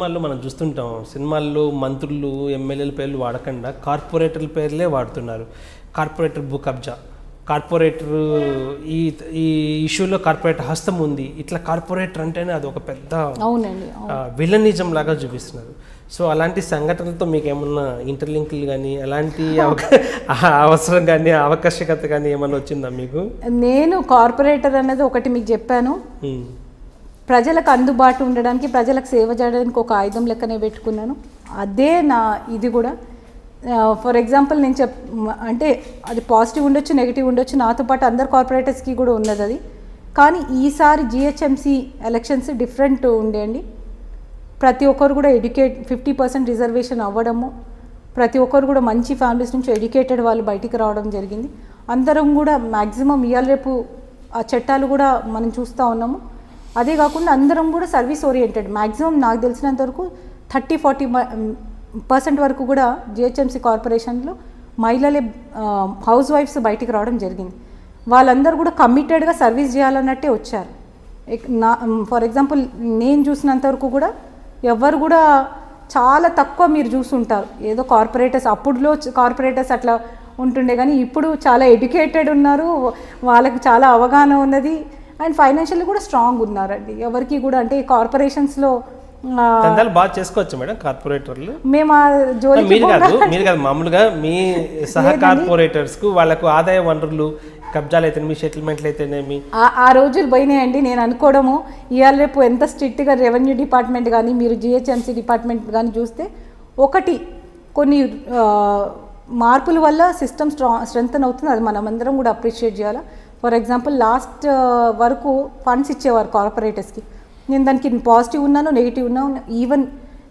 సినిమాల్లో మనం చూస్తుంటాం సినిమాల్లో మంత్రులు ఎమ్మెల్యేల పేర్లు వాడకుండా కార్పొరేటర్ల పేర్లే వాడుతున్నారు కార్పొరేటర్ భూ కబ్జా కార్పొరేటర్ ఈ ఈ ఇష్యూలో కార్పొరేటర్ హస్తం ఉంది ఇట్లా కార్పొరేటర్ అంటేనే అది ఒక పెద్ద అవునండి అవును. విలనిజం లాగా చూపిస్తున్నారు సో అలాంటి సంఘటనలతో మీకు ఏమన్నా ఇంటర్లింక్లు కానీ అలాంటి అవక- ఆ అవసరం కానీ ఆవశ్యకత కానీ ఏమన్నా వచ్చిందా మీకు నేను కార్పొరేటర్ అనేది ఒకటి మీకు చెప్పాను ఉమ్. ప్రజలకు అందుబాటు ఉండడానికి ప్రజలకు సేవ చేయడానికి ఒక ఆయుధం లెక్కనే పెట్టుకున్నాను అదే నా ఇది కూడా ఫర్ ఎగ్జాంపుల్ నేను చెప్ మ- అంటే అది పాజిటివ్ ఉండొచ్చు నెగిటివ్ ఉండొచ్చు నాతో పాటు అందరు కార్పొరేటర్స్కి కూడా ఉన్నది అది కానీ ఈసారి జిహెచ్ఎంసీ ఎలక్షన్స్ డిఫరెంట్ ఉండేయండి ప్రతి ఒక్కరు కూడా ఎడ్యుకేట్ ఫిఫ్టీ పర్సెంట్ రిజర్వేషన్ అవ్వడము ప్రతి ఒక్కరు కూడా మంచి ఫ్యామిలీస్ నుంచి ఎడ్యుకేటెడ్ వాళ్ళు బయటికి రావడం జరిగింది అందరం కూడా మ్యాక్సిమం ఇవాళ రేపు ఆ చట్టాలు కూడా మనం చూస్తూ ఉన్నాము అదే కాకుండా అందరం కూడా సర్వీస్ ఓరియంటెడ్ మ్యాక్సిమం నాకు తెలిసినంత వరకు థర్టీ ఫార్టీ పర్సెంట్ వరకు కూడా జిహెచ్ఎంసీ కార్పొరేషన్లో మహిళలే హౌస్ వైఫ్స్ బయటికి రావడం జరిగింది వాళ్ళందరూ కూడా కమిటెడ్గా సర్వీస్ చేయాలన్నట్టే వచ్చారు ఎక్- నా ఫర్ ఎగ్జాంపుల్ నేను చూసినంత వరకు కూడా ఎవరు కూడా చాలా తక్కువ మీరు చూసుంటారు ఏదో కార్పొరేటర్స్ అప్పుడులో కార్పొరేటర్స్ అట్లా ఉంటుండే కానీ ఇప్పుడు చాలా ఎడ్యుకేటెడ్ ఉన్నారు వాళ్ళకి చాలా అవగాహన ఉన్నది అండ్ ఫైనాన్షియల్లీ కూడా స్ట్రాంగ్ ఉన్నారండి ఎవరికి కూడా అంటే కార్పొరేషన్స్లో దందాలు బాగా చేసుకోవచ్చు మేడం కార్పొరేటర్లు మేము ఆ జోలికి మీరు కాదు పోగా- మీరు కాదు మామూలుగా మీ సహ కార్పొరేటర్స్ కు వాళ్ళకు ఆదాయ వనరులు కబ్జాలు అయితేనేమి సెటిల్మెంట్లు అయితేనేమి ఆ ఆ రోజులు పోయినాయండి నేను అనుకోవడము ఇవాళ రేపు ఎంత స్ట్రిక్ట్గా రెవెన్యూ డిపార్ట్మెంట్ కానీ మీరు జిహెచ్ఎంసీ డిపార్ట్మెంట్ కానీ చూస్తే ఒకటి కొన్ని ఆ, మార్పుల వల్ల సిస్టమ్ స్ట్రా స్ట్రెంగ్తన్ అవుతుంది అది మనం అందరం కూడా అప్రిషియేట్ చేయాలి ఫర్ ఎగ్జాంపుల్ లాస్ట్ వరకు ఫండ్స్ ఇచ్చేవారు కార్పొరేటర్స్కి నేను దానికి పాజిటివ్ ఉన్నాను నెగిటివ్ ఉన్నాను ఈవెన్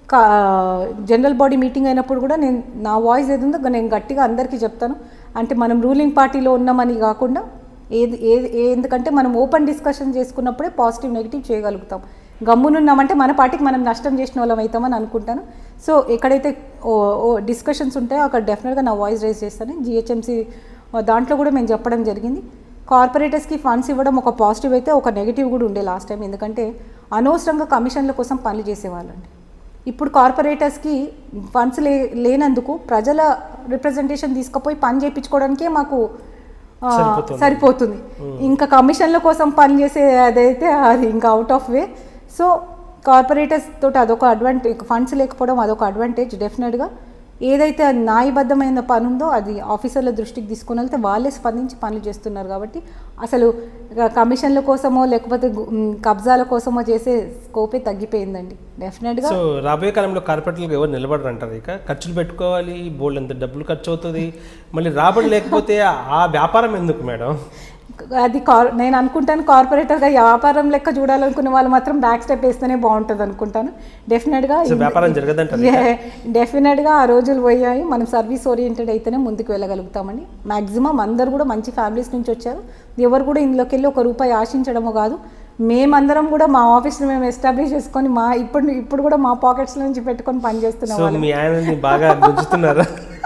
జనరల్ బాడీ మీటింగ్ అయినప్పుడు కూడా నేను నా వాయిస్ ఏది ఉందో నేను గట్టిగా అందరికీ చెప్తాను అంటే మనం రూలింగ్ పార్టీలో ఉన్నామని కాకుండా ఏది ఏది ఏ- ఎందుకంటే మనం ఓపెన్ డిస్కషన్ చేసుకున్నప్పుడే పాజిటివ్ నెగిటివ్ చేయగలుగుతాం గమ్మునున్నామంటే మన పార్టీకి మనం నష్టం చేసిన వాళ్ళం అవుతామని అనుకుంటాను సో ఎక్కడైతే డిస్కషన్స్ ఉంటాయో అక్కడ డెఫినెట్గా నా వాయిస్ రైజ్ చేస్తాను జిహెచ్ఎంసీ దాంట్లో కూడా మేము చెప్పడం జరిగింది కార్పొరేటర్స్కి ఫండ్స్ ఇవ్వడం ఒక పాజిటివ్ అయితే ఒక నెగిటివ్ కూడా ఉండే లాస్ట్ టైం ఎందుకంటే అనవసరంగా కమిషన్ల కోసం పనులు చేసేవాళ్ళండి ఇప్పుడు కార్పొరేటర్స్కి ఫండ్స్ లే లేనందుకు ప్రజల రిప్రజెంటేషన్ తీసుకుపోయి పని చేయించుకోవడానికే మాకు ఆ, సరిపోతుంది. సరిపోతుంది ఇంకా కమిషన్ల కోసం పని చేసే అదైతే అది ఇంకా out of way so corporators తోటి అదొక అడ్వాంటేజ్ ఫండ్స్ లేకపోవడం అదొక అడ్వాంటేజ్ డెఫినెట్గా ఏదైతే న్యాయబద్ధమైన పని ఉందో అది ఆఫీసర్ల దృష్టికి తీసుకుని వెళ్తే వాళ్ళే స్పందించి పనులు చేస్తున్నారు కాబట్టి అసలు ఇక కమిషన్ల కోసమో లేకపోతే గు- మ్, కబ్జాల కోసమో చేసే స్కోపే తగ్గిపోయిందండి డెఫినెట్గా సో రాబోయే కాలంలో కార్పొరేటర్లకు ఎవరు నిలబడరు అంటారు ఇక ఖర్చులు పెట్టుకోవాలి బోల్డ్ ఎంత డబ్బులు ఖర్చు అవుతుంది మళ్ళీ రాబడి లేకపోతే ఆ వ్యాపారం ఎందుకు మేడం అది కార్ నేను అనుకుంటాను కార్పొరేటర్గా వ్యాపారం లెక్క చూడాలనుకునే వాళ్ళు మాత్రం బ్యాక్ స్టెప్ వేస్తేనే బాగుంటుంది అనుకుంటాను డెఫినెట్గా సో వ్యాపారం జరగదంటారు ఇక? డెఫినెట్గా ఆ రోజులు పోయాయి మనం సర్వీస్ ఓరియంటెడ్ అయితేనే ముందుకు వెళ్ళగలుగుతామండి మ్యాక్సిమం అందరు కూడా మంచి ఫ్యామిలీస్ నుంచి వచ్చారు ఎవరు కూడా ఇందులోకి వెళ్ళి ఒక రూపాయి ఆశించడమో కాదు మేమందరం కూడా మా ఆఫీస్ని మేము ఎస్టాబ్లిష్ చేసుకొని మా ఇప్పుడు ఇప్పుడు కూడా మా పాకెట్స్ నుంచి పెట్టుకొని పనిచేస్తున్నాం సో మీ ఆయనని బాగా గుంజుతున్నారా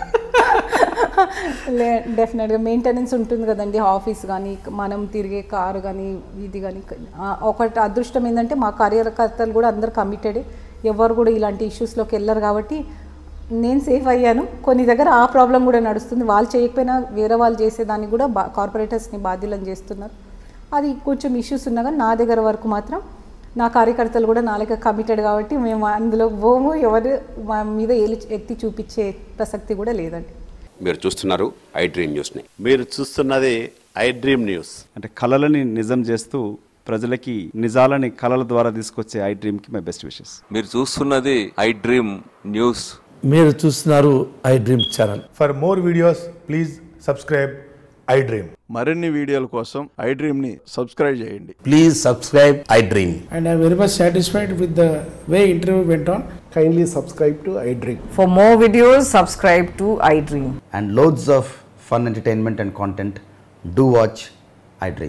లే డెఫినెట్గా మెయింటెనెన్స్ ఉంటుంది కదండి ఆఫీస్ కానీ మనం తిరిగే కారు కానీ ఇది కానీ ఒకటి అదృష్టం ఏంటంటే మా కార్యకర్తలు కూడా అందరు కమిటెడ్ ఎవరు కూడా ఇలాంటి ఇష్యూస్లోకి వెళ్ళరు కాబట్టి నేను సేఫ్ అయ్యాను కొన్ని దగ్గర ఆ ప్రాబ్లం కూడా నడుస్తుంది వాళ్ళు చేయకపోయినా వేరే వాళ్ళు చేసేదానికి కూడా బా కార్పొరేటర్స్ని బాధ్యులను చేస్తున్నారు అది కొంచెం ఇష్యూస్ ఉన్నా కానీ నా దగ్గర వరకు మాత్రం నా కార్యకర్తలు కూడా నా లెక్క కమిటెడ్ కాబట్టి మేము అందులో పోము ఎవరు మా మీద ఏలి ఎత్తి చూపించే ప్రసక్తి కూడా లేదండి మీరు చూస్తున్నారు ఐ డ్రీమ్ న్యూస్ని మీరు చూస్తున్నది ఐ డ్రీమ్ న్యూస్ అంటే కళలని నిజం చేస్తూ ప్రజలకి నిజాలని కళల ద్వారా తీసుకొచ్చే ఐ డ్రీమ్కి మై బెస్ట్ విషెస్ మీరు చూస్తున్నది ఐ డ్రీమ్ న్యూస్ మీరు చూస్తున్నారు iDream channel For more videos, please subscribe iDream. మరిన్ని వీడియోల కోసం ఐ డ్రీమ్ని సబ్స్క్రైబ్ చేయండి please subscribe iDream and I'm very much satisfied with the way interview went on. Kindly subscribe to iDream. For more videos, subscribe to iDream. and loads of fun entertainment and content, do watch iDream.